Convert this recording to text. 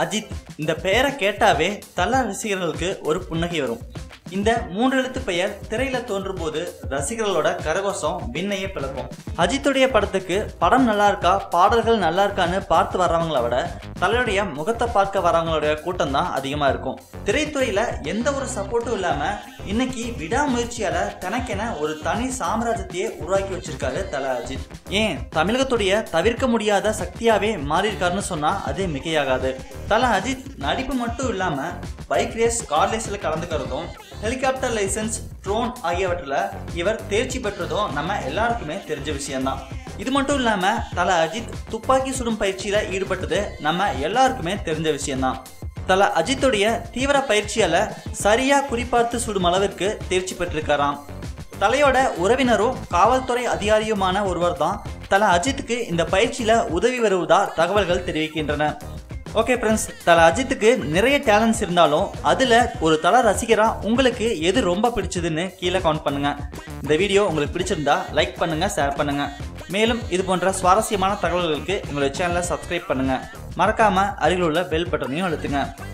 அஜித் இந்த பெயரை கேட்டாவே தல ரசிகர்களுக்கு ஒரு புன்னகை வரும் இந்த மூன்று எழுத்து பெயர் திரையில தோன்றும் போது ரசிகர்களோட கரகோஷம் விண்ணையே பிளக்கும் அஜித்துடைய படத்துக்கு படம் நல்லா இருக்கா பாடல்கள் நல்லா இருக்கான்னு பார்த்து வர்றவங்கள விட தலையுடைய முகத்தை பார்க்க வரவங்களுடைய கூட்டம் தான் அதிகமா இருக்கும் திரைத்துறையில எந்த ஒரு சப்போர்ட்டும் இல்லாம இன்னைக்கு விடாமுயற்சியால தனக்கென ஒரு தனி சாம்ராஜ்யத்தையே உருவாக்கி வச்சிருக்காரு தல அஜித் ஏன் தமிழகத்துடைய தவிர்க்க முடியாத சக்தியாவே மாறியிருக்காருன்னு சொன்னா அது மிகையாகாது தல அஜித் நடிப்பு மட்டும் இல்லாம பைக் ரேஸ் கார் ரேஸ்ல கலந்துக்கிறதும் ஹெலிகாப்டர் லைசன்ஸ் ட்ரோன் ஆகியவற்றில் இவர் தேர்ச்சி பெற்றதும் நம்ம எல்லாருக்குமே தெரிஞ்ச விஷயம்தான் இது மட்டும் இல்லாம தல அஜித் துப்பாக்கி சுடும் பயிற்சியில ஈடுபட்டது நம்ம எல்லாருக்குமே தெரிஞ்ச விஷயம்தான் தல அஜித்துடைய தீவிர பயிற்சியால சரியா குறிப்பார்த்து சுடும் அளவிற்கு தேர்ச்சி பெற்றிருக்காராம் தலையோட உறவினரும் காவல்துறை அதிகாரியுமான ஒருவர் தான் தல அஜித்துக்கு இந்த பயிற்சியில உதவி வருவதா தகவல்கள் தெரிவிக்கின்றன ஓகே ஃப்ரெண்ட்ஸ் தல அஜித்துக்கு நிறைய டேலண்ட்ஸ் இருந்தாலும் அதில் ஒரு தல ரசிகரா உங்களுக்கு எது ரொம்ப பிடிச்சதுன்னு கீழே கவுண்ட் பண்ணுங்க இந்த வீடியோ உங்களுக்கு பிடிச்சிருந்தா லைக் பண்ணுங்க ஷேர் பண்ணுங்க மேலும் இது போன்ற சுவாரஸ்யமான தகவல்களுக்கு எங்களுடைய சேனலை சப்ஸ்கிரைப் பண்ணுங்க மறக்காம அருகில் உள்ள பெல் பட்டனையும் அழுத்துங்க